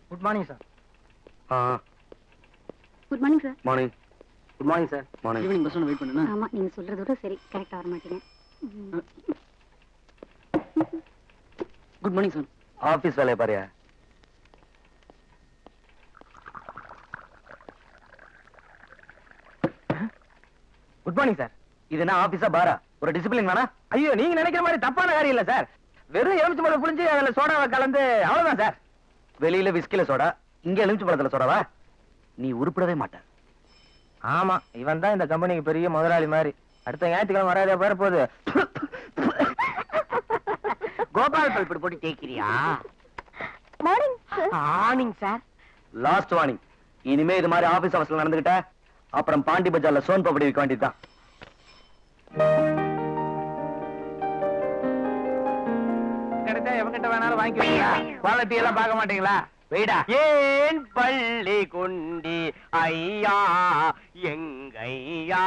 Good morning sir good morning sir morning good morning sir morning evening bus wait பண்ணுனா ஆமா நீங்க சொல்றது விட சரி கரெக்டா வர மாட்டீங்க ம். குட் மார்னிங் சார் ஆபீஸ் வேலையை பாரியா குட் மார்னிங் சார் இது என்ன ஆபீஸா பாரா ஒரு டிசிப்ளின் வேணா ஐயோ நீங்க நினைக்கிற மாதிரி தப்பான காரியம் இல்ல சார் வெறும் எலுமிச்சை பழம் புளிஞ்சு அதுல சோடாவை கலந்து அவ்வளவுதான் சார் வெளியில விஸ்கில சோடா இங்க எலுமிச்சு பழத்துல சோடாவா நீ உருப்படவே மாட்ட ஆமா இவன் தான் இந்த கம்பெனிக்கு பெரிய முதலாளி மாதிரி அடுத்த ஞாயிற்றுக்கிழமை வராதே பேர போகுது கோபால் பல்படி போட்டு தேய்க்கிறியா morning sir morning sir last warning இனிமே இது மாதிரி ஆபீஸ் அவசரம் நடந்துகிட்ட அப்புறம் பாண்டி பஜார்ல சோன் பப்படி விற்க வேண்டியதுதான் கிடைச்சா எவங்கிட்ட வேணாலும் வாங்கிக்கிறீங்களா குவாலிட்டி எல்லாம் பார்க்க மாட்டீங்களா வெயிடா ஏன் பள்ளி கொண்டி ஐயா எங்கையா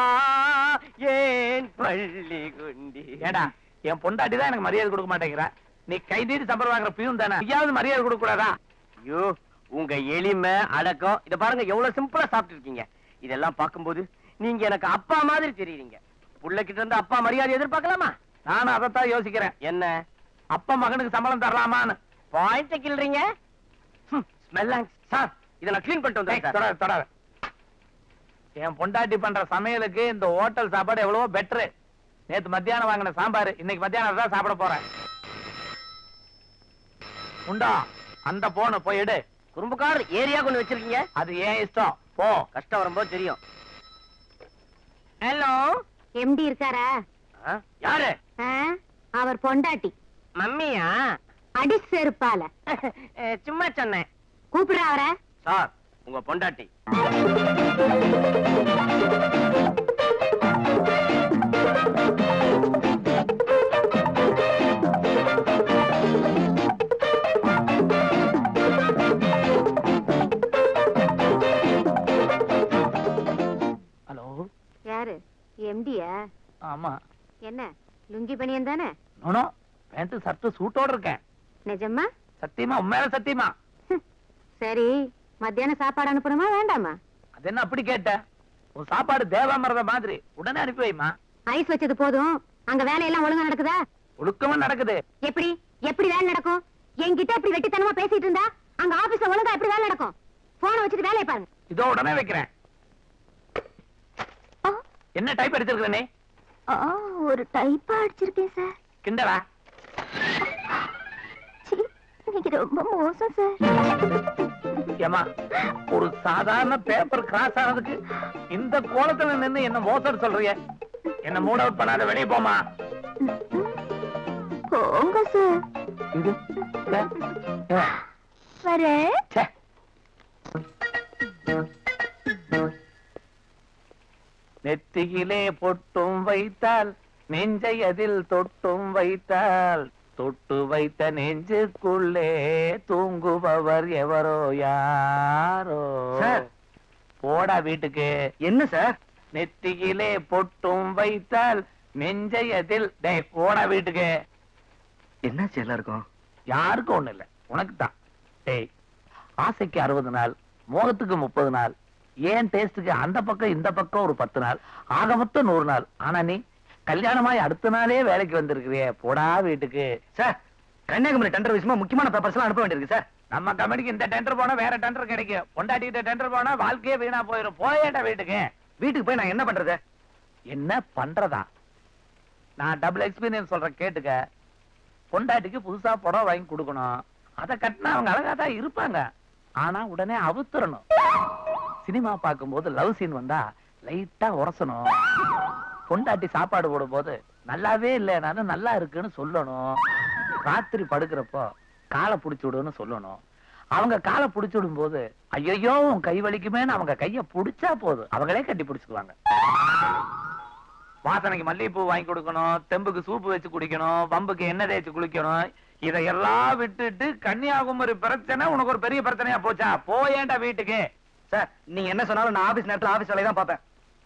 ஏன் பள்ளி கொண்டி ஏடா என் பொண்டாட்டி தான் எனக்கு மரியாதை கொடுக்க மாட்டேங்கிறா நீ கை நீட்டி சம்பளம் வாங்குற பியூன் தானே ஐயாவது மரியாதை கொடுக்க கூடாதா ஐயோ உங்க எளிமை அடக்கம் இத பாருங்க எவ்வளவு சிம்பிளா சாப்பிட்டு இருக்கீங்க இதெல்லாம் பார்க்கும்போது நீங்க எனக்கு அப்பா மாதிரி தெரியுறீங்க புள்ள கிட்ட இருந்து அப்பா மரியாதை எதிர்பார்க்கலாமா நானும் அதைத்தான் யோசிக்கிறேன் என்ன அப்பா மகனுக்கு சம்பளம் தரலாமான்னு பாயிண்ட கிள்றீங்க ஸ்மெல்லாங் சார் இத நான் க்ளீன் பண்ணிட்டு ஏய், வந்தேன் சார் தொடாத, தொடாத. என் பொண்டாட்டி பண்ற சமையலுக்கு இந்த ஹோட்டல் சாப்பாடு எவ்வளவோ பெட்டரு நேத்து மத்தியானம் வாங்கின சாம்பார் இன்னைக்கு மத்தியானம் தான் சாப்பிட போறேன் உண்டா அந்த போன போய் எடு குறும்புக்கார் ஏரியா கொண்டு வச்சிருக்கீங்க அது ஏன் இஷ்டம் போ கஷ்டம் வரும்போது தெரியும் ஹலோ எம்டி இருக்காரா யாரு ஆ? அவர் பொண்டாட்டி மம்மியா அடி செருப்பால அஹ், சும்மா சொன்னேன் கூப்பிடுற அவரை சார் உங்க பொண்டாட்டி ஹலோ யாரு எம்டியா ஆமா என்ன லுங்கி பனியன் தானே நோனோ பேண்ட் சர்ட் சூட்டோட இருக்கேன் நிஜமா சத்தியமா உண்மையில சத்தியமா ஹம். சரி மத்தியானம் சாப்பாடு அனுப்பணுமா வேண்டாமா அது என்ன அப்படி கேட்ட உன் சாப்பாடு தேவாமிரத மாதிரி உடனே அனுப்பி வைமா ஐஸ் வச்சது போதும் அங்க வேலையெல்லாம் ஒழுங்கா நடக்குதா ஒழுக்கமா நடக்குது எப்படி எப்படி வேலை நடக்கும் என்கிட்ட இப்படி வெட்டித்தனமா பேசிட்டு இருந்தா அங்க ஆபீஸ்ல ஒழுங்கா எப்படி வேலை நடக்கும் போனை வச்சுட்டு வேலையை பாருங்க இதோ உடனே வைக்கிறேன் என்ன டைப் அடிச்சிருக்கிற நீ ஒரு டைப்பா அடிச்சிருக்கேன் சார் கிண்டலா இன்னைக்கு ரொம்ப மோசம் சார் ஏமா ஒரு சாதாரண பேப்பர் கிராஸ் ஆனதுக்கு இந்த கோலத்துல நின்னு என்ன மோசம் சொல்றிய என்ன மூட் அவுட் பண்ணாத வெளியே போமா போங்க சார் இது ஏ, ஏ, வரேன் ச்சே. நெத்தியிலே பொட்டும் வைத்தால் நெஞ்சை அதில் தொட்டும் வைத்தால் தொட்டு வைத்த நெஞ்சுக்குள்ளே தூங்குபவர் எவரோ யாரோ சார். போடா வீட்டுக்கு என்ன சார் நெத்தியிலே பொட்டும் வைத்தால் நெஞ்சை அதில் டேய் போடா வீட்டுக்கு என்னாச்சு எல்லாருக்கும் யாருக்கும் ஒண்ணு இல்ல உனக்கு தான் டேய் ஆசைக்கு அறுபது நாள் மோகத்துக்கு முப்பது நாள் ஏன் டேஸ்டுக்கு அந்த பக்கம் இந்த பக்கம் ஒரு பத்து நாள் ஆக மொத்தம் நூறு நாள் ஆனா நீ கல்யாணமாய் அடுத்த நாளே வேலைக்கு வந்திருக்கிறியே போடா வீட்டுக்கு சார் கன்னியாகுமரி டெண்டர் விஷயமா முக்கியமான பேப்பர்ஸ் எல்லாம் அனுப்ப வேண்டியிருக்கு சார் நம்ம கம்பெனிக்கு இந்த டெண்டர் போனா வேற டெண்டர் கிடைக்கும் பொண்டாட்டிக்கிட்ட டெண்டர் போனா வாழ்க்கையே வீணா போயிடும் போயேடா வீட்டுக்கு வீட்டுக்கு போய் நான் என்ன பண்றது என்ன பண்றதா நான் டபுள் எக்ஸ்பீரியன்ஸ் சொல்றேன் கேட்டுக்க பொண்டாட்டிக்கு புதுசா புடவை வாங்கி கொடுக்கணும் அதை கட்டினா அவங்க அழகா தான் இருப்பாங்க ஆனா உடனே அவுத்துறணும் சினிமா பார்க்கும்போது லவ் சீன் வந்தா லைட்டா உரசணும் பொண்டாட்டி சாப்பாடு போடும்போது நல்லாவே இல்லைனாலும் நல்லா இருக்குன்னு சொல்லணும் ராத்திரி படுக்கிறப்போ காலை புடிச்சு விடுன்னு சொல்லணும் அவங்க காலை புடிச்சு விடும்போது ஐயோ உன் கை வலிக்குமேன்னு அவங்க கைய புடிச்சா போதும் அவங்களே கட்டி புடிச்சுக்குவாங்க வாசனைக்கு மல்லிகைப்பூ வாங்கி கொடுக்கணும் தெம்புக்கு சூப்பு வச்சு குடிக்கணும் பம்புக்கு எண்ணெய் தேய்ச்சி குளிக்கணும் இதையெல்லாம் விட்டுட்டு கன்னியாகுமரி பிரச்சனை உனக்கு ஒரு பெரிய பிரச்சனையா போச்சா போயேண்டா வீட்டுக்கு சார் நீங்க என்ன சொன்னாலும் நான் ஆபீஸ் நேரத்துல ஆபீஸ் வேலையை தான் பார்ப்பேன்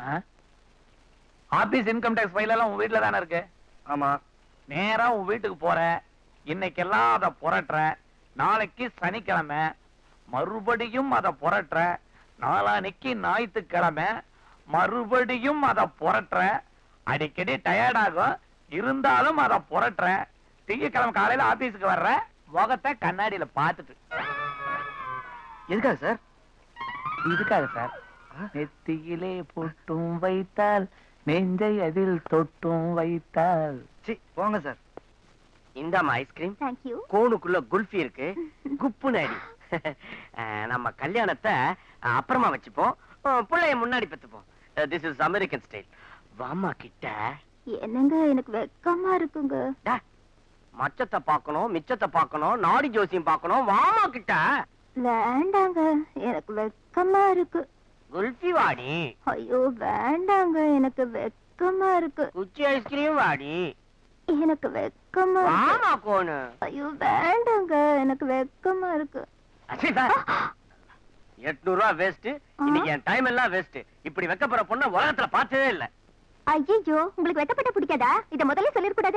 ஆபீஸ் இன்கம் டேக்ஸ் ஃபைல் எல்லாம் உன் வீட்டுல தானே இருக்கு ஆமா நேரா உன் வீட்டுக்கு போற இன்னைக்கெல்லாம் அதை புரட்டுற நாளைக்கு சனிக்கிழமை மறுபடியும் அத புரட்டுற நாளானைக்கு ஞாயிற்றுக்கிழமை மறுபடியும் அத புரட்டுற அடிக்கடி டயர்ட் ஆகும் இருந்தாலும் அத புரட்டுற திங்கக்கிழமை காலையில ஆபீஸுக்கு வர்ற முகத்தை கண்ணாடியில பார்த்துட்டு எதுக்காக சார் இதுக்காக சார் நெத்தியிலே பொட்டும் வைத்தால் நெஞ்சை அதில் தொட்டும் வைத்தால் சி போங்க சார் இந்தாம்மா ஐஸ்கிரீம் தேங்க்யூ கோனுக்குள்ள குல்ஃபி இருக்கு குப்பு நாடி அஹ், நம்ம கல்யாணத்தை அஹ், அப்புறமா வச்சுப்போம் அஹ், புள்ளைய முன்னாடி பெத்துப்போம் திஸ் இஸ் அமெரிக்கன் ஸ்டைல் வாமா கிட்ட என்னங்க எனக்கு வெக்கமா இருக்குங்க டா, மச்சத்தை பார்க்கணும் மிச்சத்தை பார்க்கணும் நாடி ஜோசியம் பார்க்கணும் வாமா கிட்ட வேண்டாங்க எனக்கு வெக்கமா இருக்கு குல்ஃபி வாடி ஐயோ வேண்டாங்க எனக்கு வெக்கமா இருக்கு குச்சி ஐஸ்கிரீம் வாடி எனக்கு வெக்கமா இருக்கு வாமா கோனு ஐயோ வேண்டாங்க எனக்கு வெக்கமா இருக்கு எட்நூறு ரூபா வேஸ்ட் இன்னைக்கு என் டைம் எல்லாம் வேஸ்ட் இப்படி வைக்கப்படுற பொண்ண உலகத்துல பார்த்ததே இல்ல ஐயோ உங்களுக்கு வெட்டப்பட்ட பிடிக்காதா இத முதல்ல சொல்லிருக்கூடாது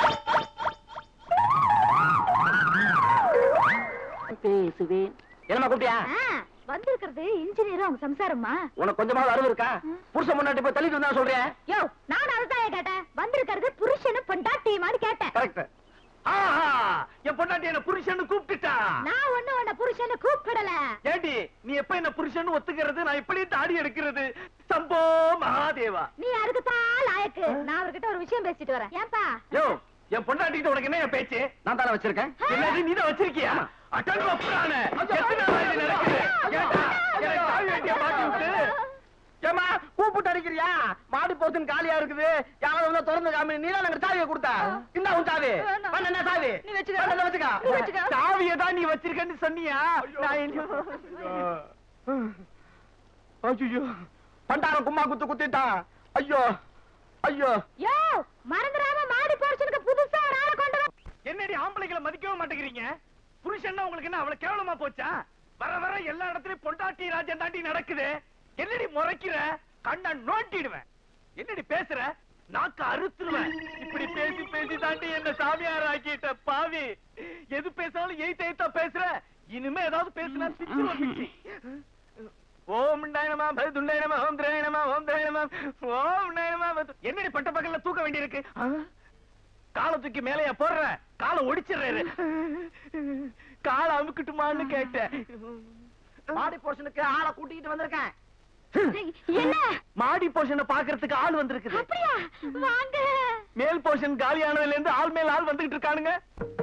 பேசுவேன் என்னமா கூப்பிட்டியா வந்திருக்கிறது இன்ஜினியரும் அவங்க சம்சாரம்மா உனக்கு கொஞ்சமாவது அறிவு இருக்கா புருஷன் முன்னாடி போய் தள்ளிட்டு வந்தா சொல்றேன் யோ நான் அதுதான் கேட்டேன் வந்திருக்கிறது புருஷனும் பொண்டாட்டி மாதிரி கேட்டேன் கரெக்ட் ஆஹா என் பொண்டாட்டி என்ன புருஷன்னு கூப்பிட்டுட்டா நான் ஒண்ணு உன்ன புருஷனை கூப்பிடல ஏண்டி நீ எப்ப என்ன புருஷன் ஒத்துக்கிறது நான் எப்படி தாடி எடுக்கிறது சம்போ மகாதேவா நீ அதுக்கு தான் லாயக்கு நான் அவர்கிட்ட ஒரு விஷயம் பேசிட்டு வரேன் ஏன்பா யோ என் பொண்டாட்டிட்டு உனக்கு என்ன என் பேச்சு நான் தானே வச்சிருக்கேன் என்னது நீதான் வச்சிருக்கியா அட்டன் வப்புறானே எத்தனை நாள் இது நடக்குது ஏண்டா எனக்கு தாலி வேட்டிய மாட்டி விட்டு ஏமா கூப்பிட்டு அடிக்கிறியா மாடி போத்துன்னு காலியா இருக்குது யாராவது வந்து திறந்து காமி நீ தான் எனக்கு சாவியை கொடுத்தா இந்த உன் சாவி வேணாம். பண்ண என்ன சாவி நீ வச்சுக்க. பண்ண வச்சுக்க நீ வச்சுக்க. சாவியை தான் நீ வச்சிருக்கன்னு சொன்னியா நான் ஐயோ பண்டாரம் கும்மா குத்து குத்திட்டான் ஐயோ ஐயோ யோ மறந்துடாம மாடி போர்ஷனுக்கு புதுசா ஒரு ஆளை கொண்டு வா என்னடி ஆம்பளைங்களை மதிக்கவே மாட்டேங்கிறீங்க புருஷன்னா உங்களுக்கு என்ன அவ்வளவு கேவலமா போச்சா வர வர எல்லா இடத்துலயும் பொண்டாட்டி ராஜன் தாண்டி நடக்குது என்னடி முறைக்கிற கண்ணை நோட்டிடுவேன் என்னடி பேசுற நாக்க அறுத்துருவேன் இப்படி பேசி பேசி தாண்டி என்ன சாமியார் ஆக்கிட்ட பாவி எது பேசினாலும் எய்த் எய்த்தா பேசுற இனிமே ஏதாவது பேசினா பிச்சுருவேன் பிச்சு. ஓம் நயனமா பதுண்டயனமா ஓம் திரயனமா ஓம் திரயனமா ஓம் நயனமா என்னடி பட்ட பகல்ல தூக்க வேண்டியிருக்கு ஆ? காலை தூக்கி மேலையா போடுற காலை ஒடிச்சிடுறாரு காலை அமுக்கட்டுமான்னு கேட்டேன் மாடி போர்ஷனுக்கு ஆளை கூட்டிட்டு வந்திருக்கேன் என்ன மாடி போர்ஷனை பாக்குறதுக்கு ஆள் வந்திருக்குது அப்படியா வாங்க மேல் போர்ஷன் காலியானதுல இருந்து ஆள் மேல் ஆள் வந்துகிட்டு இருக்கானுங்க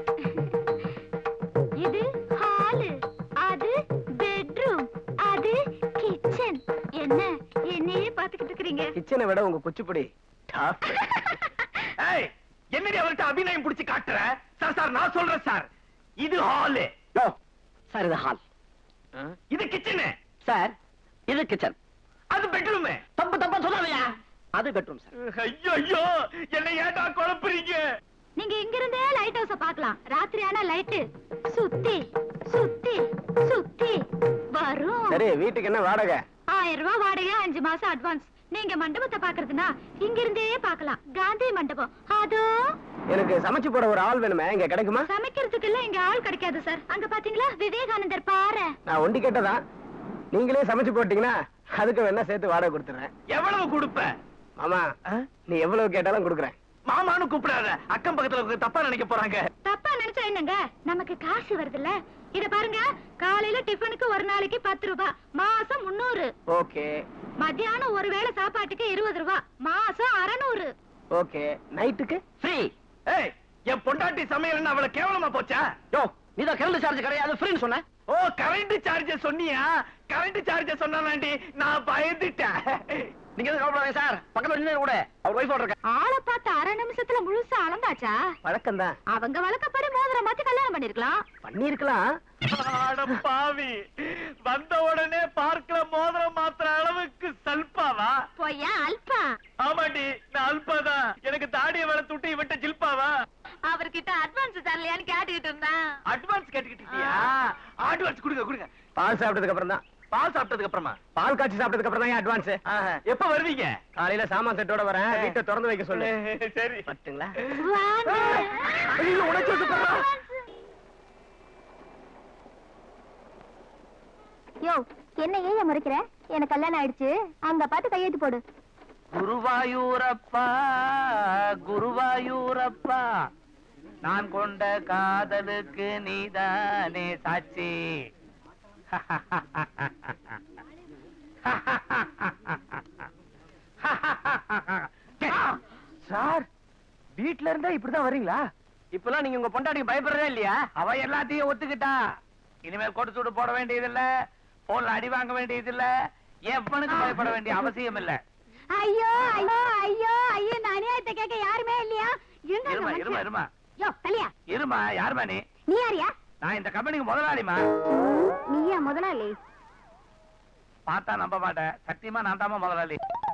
இது ஹாலு அது பெட்ரூம் அது கிச்சன் என்ன என்னையே பாத்துக்கிட்டு இருக்கீங்க கிச்சனை விட உங்க குச்சிப்புடி ஏய் என்னடி அவர்கிட்ட அபிநயம் புடிச்சு காட்டுற சார் சார் நான் சொல்றேன் சார் இது ஹாலு சார் இது ஹால் இது கிச்சனு சார் இது கிச்சன் அது பெட்ரூமு தப்பு தப்பா சொல்லாதயா அது பெட்ரூம் சார் ஐயோ ஐயோ என்ன ஏன்டா குழப்புறீங்க நீங்க இங்க இருந்தே லைட் ஹவுஸ பார்க்கலாம் ராத்திரி ஆனா லைட் சுத்தி சுத்தி சுத்தி வரும் சரி வீட்டுக்கு என்ன வாடகை ஆயிரம் ரூபாய் வாடகை அஞ்சு மாசம் அட்வான்ஸ் நீங்க மண்டபத்தை பாக்குறதுனா இங்க இருந்தே பார்க்கலாம் காந்தி மண்டபம் அதோ எனக்கு சமைச்சு போட ஒரு ஆள் வேணுமே இங்க கிடைக்குமா சமைக்கிறதுக்கு எல்லாம் இங்க ஆள் கிடைக்காது சார் அங்க பாத்தீங்களா விவேகானந்தர் பாறை நான் ஒண்டி கேட்டதான் நீங்களே சமைச்சு போட்டீங்கன்னா அதுக்கு வேணா சேர்த்து வாடகை கொடுத்துறேன் எவ்வளவு கொடுப்ப மாமா நீ எவ்வளவு கேட்டாலும் கொடுக்குறேன் மாமான்னு கூப்பிடாத அக்கம் பக்கத்துல இருக்கவங்க தப்பா நினைக்க போறாங்க தப்பா நினைச்சா என்னங்க நமக்கு காசு வருதுல்ல இத பாருங்க காலையில டிஃபனுக்கு ஒரு நாளைக்கு பத்து ரூபாய் மாசம் முன்னூறு ஓகே மத்தியானம் ஒரு வேளை சாப்பாட்டுக்கு இருபது ரூபாய் மாசம் அறநூறு ஓகே நைட்டுக்கு ஃப்ரீ ஏய் என் பொண்டாட்டி சமையல்னு அவளை கேவலமா போச்சா யோ நீ தான் கரண்ட் சார்ஜ் கிடையாது ஃப்ரீன்னு சொன்ன ஓ கரண்ட் சார்ஜ் சொன்னியா கரண்ட் சார்ஜ் சொன்னாண்டி நான் பயந்துட்டேன் நீங்க எதுவும் கவலைப்படாதீங்க சார் பக்கத்துல நின்று கூட அவர் ஒய்ஃபோட இருக்க ஆளை பார்த்து அரை நிமிஷத்துல முழுசா அளந்தாச்சா வழக்கம் தான் அவங்க வழக்கப்படி மோதிரம் மாத்தி கல்யாணம் பண்ணிருக்கலாம் பண்ணிருக்கலாம் அட பாவி வந்த உடனே பார்க்கல மோதிரம் மாத்திர அளவுக்கு சல்பாவா பொய்யா அல்பா ஆமாண்டி நான் அல்பாதான் எனக்கு தாடிய வளர்த்து விட்டு இவட்ட ஜில்பாவா அவர்கிட்ட அட்வான்ஸ் தரலையான்னு கேட்டுக்கிட்டு இருந்தேன் அட்வான்ஸ் கேட்டுக்கிட்டியா அட்வான்ஸ் கொடுங்க கொடுங்க பால் சாப்பிட்டதுக்கு அப்புறம் தான் பால் சாப்பிட்டதுக்கு அப்புறமா பால் காய்ச்சி சாப்பிட்டதுக்கு அப்புறம் தான் அட்வான்ஸ் ஆஹா. எப்ப வருவீங்க காலையில சாமான் செட்டோட வரேன் வீட்டை திறந்து வைக்க சொல்லு சரி பட்டுங்களா வாங்க ஐயோ, உடைச்சு விட்டு போறா. யோ என்ன ஏன் முறைக்கிற எனக்கு கல்யாணம் ஆயிடுச்சு அங்க பார்த்து கையெழுத்து போடு குருவாயூரப்பா குருவாயூரப்பா நான் கொண்ட காதலுக்கு நீதானே சாட்சி சார் வீட்ல இருந்தா இப்படிதான் வர்றீங்களா இப்பெல்லாம் நீங்க உங்க பொண்டாட்டிக்கு பயப்படுறதே இல்லையா அவ எல்லாத்தையும் ஒத்துக்கிட்டா இனிமேல் கொட்டு சூடு போட வேண்டியதில்ல போன்ல அடி வாங்க வேண்டியதில்ல எவனுக்கு பயப்பட வேண்டிய அவசியம் இல்ல ஐயோ ஐயோ ஐயோ ஐயோ இந்த அநியாயத்தை கேட்க யாருமே இல்லையா எங்க அந்த இருமா இருமா மனுஷன்? இருமா யோ தலையா இருமா யாருமா நீ நீ யாரியா நான் இந்த கம்பெனிக்கு முதலாளிமா நீயா முதலாளி பார்த்தா நம்ப மாட்டேன் சத்தியமா நான் தாமா முதலாளி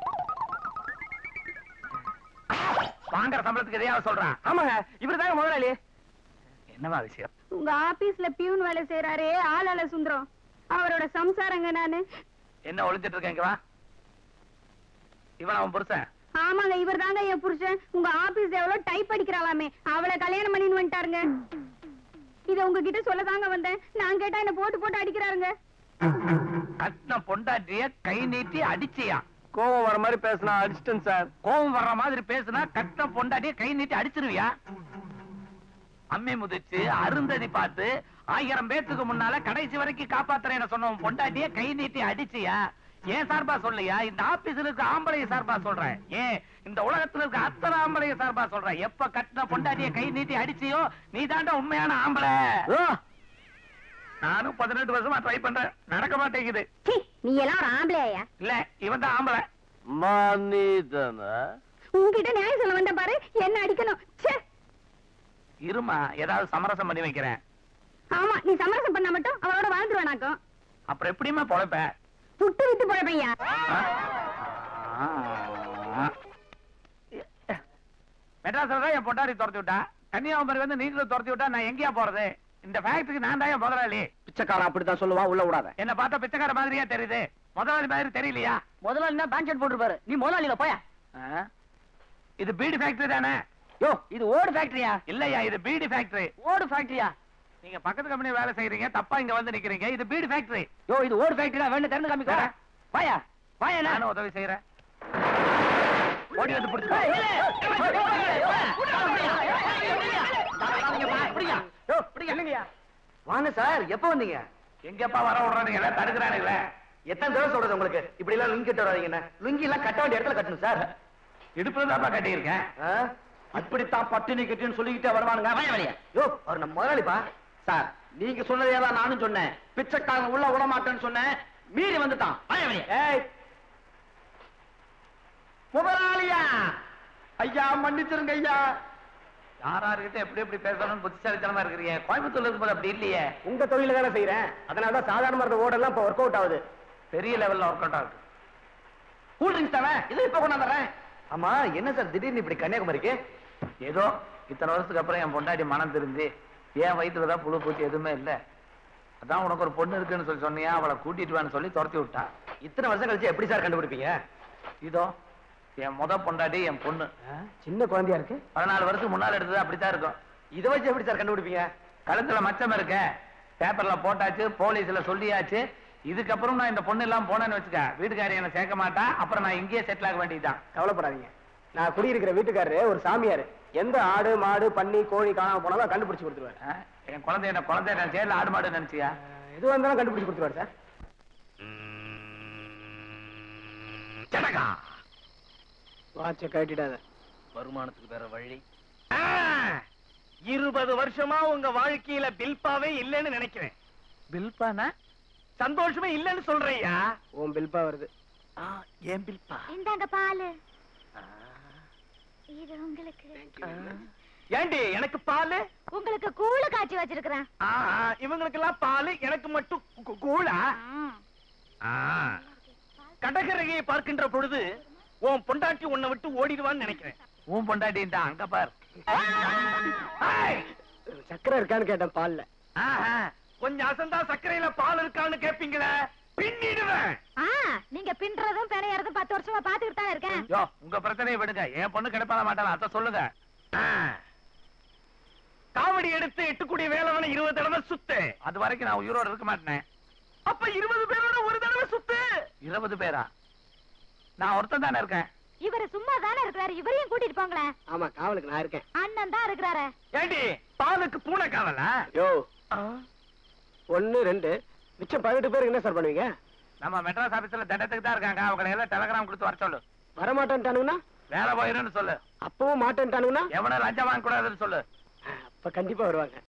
வாங்குற சம்பளத்துக்கு எதையாவது சொல்றான் ஆமாங்க இவருதாங்க முதலாளி என்னவா விஷயம் உங்க ஆபீஸ்ல பியூன் வேலை செய்யறாரே ஆளால சுந்தரம் அவரோட சம்சாரங்க நானு என்ன ஒளிஞ்சிட்டு இருக்கேன் இங்க வா இவன் அவன் புருஷன் ஆமாங்க இவர் தாங்க என் புருஷன் உங்க ஆபீஸ் எவ்வளவு டைப் அடிக்கிறாளாமே அவளை கல்யாணம் பண்ணின்னு வந்துட்டாருங்க இத உங்ககிட்ட சொல்ல தாங்க வந்தேன் நான் கேட்டா என்ன போட்டு போட்டு அடிக்கிறாருங்க கட்டின பொண்டாட்டிய கை நீட்டி அடிச்சியா கோவம் வர மாதிரி பேசினா அடிச்சிட்டேன் சார் கோபம் வர்ற மாதிரி பேசுனா கட்டின பொண்டாட்டிய கை நீட்டி அடிச்சிருவியா அம்மி முதிச்சு அருந்ததி பார்த்து ஆயிரம் பேத்துக்கு முன்னால கடைசி வரைக்கும் காப்பாத்துறேன்னு சொன்ன உன் பொண்டாட்டிய கை நீட்டி அடிச்சியா ஏன் சார்பா சொல்லையா இந்த ஆபீஸ்ல இருக்க ஆம்பளைய சார்பா சொல்றேன் ஏன் இந்த உலகத்துல இருக்க அத்தனை ஆம்பளைய சார்பா சொல்றேன் எப்ப கட்டின பொண்டாட்டிய கை நீட்டி அடிச்சியோ நீ உண்மையான ஆம்பளை நானும் பதினெட்டு வருஷமா ட்ரை பண்றேன் நடக்க மாட்டேங்குது சீ, நீ எல்லாம் ஒரு ஆம்பளையா இல்ல இவன் தான் ஆம்பளை மனிதன உங்ககிட்ட நியாயம் சொல்ல வந்த பாரு என்ன அடிக்கணும் ச்சே. இருமா ஏதாவது சமரசம் பண்ணி வைக்கிறேன் ஆமா நீ சமரசம் பண்ணா மட்டும் அவளோட வாழ்ந்துருவானாக்கும் அப்புறம் எப்படிமா பொழைப்ப புட்டு விட்டு போறப்பையா மெட்ராஸ்ல தான் என் பொண்டாரி துரத்தி விட்டா கன்னியாகுமரி வந்து நீங்களும் துரத்தி விட்டா நான் எங்கேயா போறது இந்த ஃபேக்டரிக்கு நான் தான் என் முதலாளி பிச்சைக்காரன் அப்படித்தான் சொல்லுவான் உள்ள விடாத என்ன பார்த்தா பிச்சைக்கார மாதிரியா தெரியுது முதலாளி மாதிரி தெரியலையா முதலாளினா பேண்ட் ஷர்ட் போட்டுருப்பாரு நீ முதலாளில போயா ஆ? இது பீடி ஃபேக்டரி தானே யோ இது ஓடு ஃபேக்டரியா இல்லையா இது பீடி ஃபேக்டரி ஓடு ஃபேக்டரியா நீங்க பக்கத்து கம்பெனி வேலை செய்யறீங்க தப்பா இங்க வந்து நிக்கிறீங்க இது பீடி ஃபேக்டரி யோ இது ஓடு ஃபேக்டரியா வேணும் திறந்து காமிக்கோ ஆ. வாயா வாயா நானும் உதவி செய்யறேன் ஓடி வந்து பிடிச்சு வாங்க சார் எப்ப வந்தீங்க எங்கப்பா வர விடுறானுங்க எல்லாம் தடுக்கிறானுங்களே எத்தனை தடவை சொல்றது உங்களுக்கு இப்படி எல்லாம் லுங்கி கட்ட வராதீங்க லுங்கி எல்லாம் கட்ட வேண்டிய இடத்துல கட்டணும் சார் இடுப்புல தான்ப்பா கட்டியிருக்கேன் ஆ? அப்படித்தான் பட்டினி கட்டின்னு சொல்லிக்கிட்டே வருவானுங்க வாயா வெளிய யோ அவர் நம்ம முதலாளிப்பா சார் நீங்க சொன்னதே தான் நானும் சொன்னேன் பிச்சைக்காரன் உள்ள விட மாட்டேன்னு சொன்னேன் மீறி வந்துட்டான் வாயா வெளிய ஏய் முதலாளியா ஐயா மன்னிச்சிருங்க ஐயா யாராருக்கிட்ட எப்படி எப்படி பேசணும்னு புத்திசாலித்தனமா இருக்கிறீங்க கோயம்புத்தூர்ல இருக்கும்போது அப்படி இல்லையே உங்க தொழில தானே செய்யறேன் அதனால தான் சாதாரண மருந்து ஓடெல்லாம் இப்ப ஒர்க் அவுட் ஆகுது பெரிய லெவல்ல ஒர்க் அவுட் ஆகுது கூல் ட்ரிங்க்ஸ் தானே இது இப்ப கொண்டாந்துறேன் ஆமா என்ன சார் திடீர்னு இப்படி கன்னியாகுமரிக்கு ஏதோ இத்தனை வருஷத்துக்கு அப்புறம் என் பொண்டாட்டி மனம் திருந்தி என் வயிற்றுல தான் புழு பூச்சி எதுவுமே இல்ல அதான் உனக்கு ஒரு பொண்ணு இருக்குன்னு சொல்லி சொன்னியா அவளை கூட்டிட்டு வான்னு சொல்லி துரத்தி விட்டா இத்தனை வருஷம் கழிச்சு எப்படி சார் கண்டுபிடிப்பீங்க இதோ என் முத பொண்டாட்டி என் பொண்ணு சின்ன குழந்தையா இருக்கு பதினாலு வருஷத்துக்கு முன்னால எடுத்தது அப்படித்தான் இருக்கும் இதை வச்சு எப்படி சார் கண்டுபிடிப்பீங்க கழுத்துல மச்சம் இருக்க பேப்பர்ல போட்டாச்சு போலீஸ்ல சொல்லியாச்சு இதுக்கப்புறம் நான் இந்த பொண்ணு எல்லாம் போனேன்னு வச்சுக்க வீட்டுக்காரி என்ன சேர்க்க மாட்டா அப்புறம் நான் இங்கேயே செட்டில் ஆக வேண்டியதுதான் கவலைப்படாதீங்க நான் குடியிருக்கிற வீட்டுக்காரரு ஒரு சாமியார் எந்த ஆடு மாடு பன்னி கோழி காணாம போனாலும் கண்டுபிடிச்சு கொடுத்துருவாரு ஆ? என் குழந்தை என்ன குழந்தை நான் சேர்ல ஆடு மாடு நினைச்சியா எது வந்தாலும் கண்டுபிடிச்சு கொடுத்துருவாரு சார் ஜனகா வாட்ச கட்டிடாத வருமானத்துக்கு வேற வழி இருபது வருஷமா உங்க வாழ்க்கையில பில்பாவே இல்லைன்னு நினைக்கிறேன் பில்பானா சந்தோஷமே இல்லைன்னு சொல்றையா உன் பில்பா வருது ஏன் பில்பா இந்தாங்க பாலு இது உங்களுக்கு ஏண்டி எனக்கு பாலு உங்களுக்கு கூழு காய்ச்சி வச்சிருக்கிறேன் ஆ, ஆ, இவங்களுக்கெல்லாம் பாலு எனக்கு மட்டும் கு- கூழா கடகரையை பார்க்கின்ற பொழுது உன் பொண்டாட்டி உன்னை விட்டு ஓடிடுவான்னு நினைக்கிறேன் உன் பொண்டாட்டி தான் அங்க பார் ஏய்! சக்கரை இருக்கான்னு கேட்டேன் பால்ல ஆஹா. கொஞ்சம் அசந்தா சர்க்கரையில பால் இருக்கான்னு கேப்பீங்களே பின்னிடுவேன் ஆ நீங்க பின்றதும் பிணையறதும் பத்து வருஷமா பாத்துக்கிட்டு தான் இருக்கேன் யோ உங்க பிரச்சனையை விடுங்க என் பொண்ணு கிடைப்பாத மாட்டாளா அத சொல்லுங்க ஆ. காவடி எடுத்து எட்டுக்குடி வேலவனை இருபது தடவை சுத்து அது வரைக்கும் நான் உயிரோட இருக்க மாட்டேன் அப்ப இருபது பேரோட ஒரு தடவை சுத்து இருபது பேரா நான் ஒருத்தன் தானே இருக்கேன் இவரு சும்மா தானே இருக்கிறாரு இவரையும் கூட்டிட்டு போங்களேன் ஆமா காவலுக்கு நான் இருக்கேன் அண்ணன் தான் இருக்கிறாரு ஏண்டி பாலுக்கு பூனை காவலா யோ ஒன்னு ரெண்டு மிச்சம் பதினெட்டு பேருக்கு என்ன சார் பண்ணுவீங்க நம்ம மெட்ராஸ் ஆபீஸ்ல தண்டத்துக்கு தான் இருக்காங்க அவங்களை எல்லாம் டெலகிராம் கொடுத்து வர சொல்லு வரமாட்டேன்ட்டானுங்கன்னா வேலை போயிருன்னு சொல்லு அப்பவும் மாட்டேன்ட்டானுங்கன்னா எவனும் லஞ்சம் வாங்க கூடாதுன்னு சொல்லு அப்ப கண்டிப்பா வருவாங்க